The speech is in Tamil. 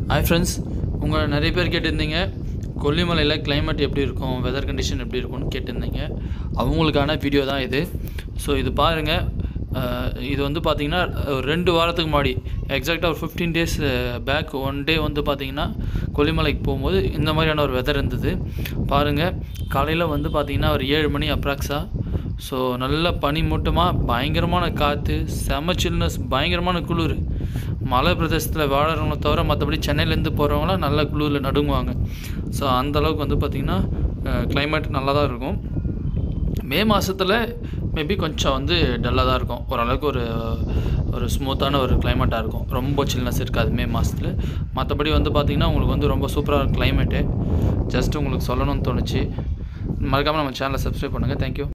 ஹாய் ஃப்ரெண்ட்ஸ் உங்கள் நிறைய பேர் கேட்டிருந்தீங்க கொல்லிமலையில் climate எப்படி இருக்கும் வெதர் கண்டிஷன் எப்படி இருக்கும்னு கேட்டிருந்தீங்க அவங்களுக்கான வீடியோ தான் இது ஸோ இது பாருங்கள் இது வந்து பார்த்தீங்கன்னா ஒரு ரெண்டு வாரத்துக்கு முன்னாடி எக்ஸாக்டாக ஒரு fifteen days back one day வந்து பார்த்தீங்கன்னா கொல்லிமலைக்கு போகும்போது இந்த மாதிரியான ஒரு வெதர் இருந்தது பாருங்கள் காலையில் வந்து பார்த்தீங்கன்னா ஒரு ஏழு மணி அப்ராக்ஸாக ஸோ நல்ல பனிமூட்டமாக பயங்கரமான காற்று செம சில்னஸ் பயங்கரமான குளிர் மலை பிரதேசத்தில் வாழறவங்கள தவிர மற்றபடி சென்னையிலேருந்து போகிறவங்களாம் நல்ல குளிரில் நடுங்குவாங்க ஸோ அந்தளவுக்கு வந்து பார்த்திங்கன்னா climate நல்லா தான் இருக்கும் மே மாதத்தில் மேபி கொஞ்சம் வந்து டல்லாக தான் இருக்கும் ஓரளவுக்கு ஒரு ஒரு ஸ்மூத்தான ஒரு கிளைமேட்டாக இருக்கும் ரொம்ப சில்னஸ் இருக்காது மே மாதத்துல மற்றபடி வந்து பார்த்திங்கன்னா உங்களுக்கு வந்து ரொம்ப சூப்பராக இருக்கும் கிளைமேட்டு ஜஸ்ட் உங்களுக்கு சொல்லணும்னு தோணுச்சு மறக்காமல் நம்ம சேனலை சப்ஸ்கிரைப் பண்ணுங்கள் தேங்க்யூ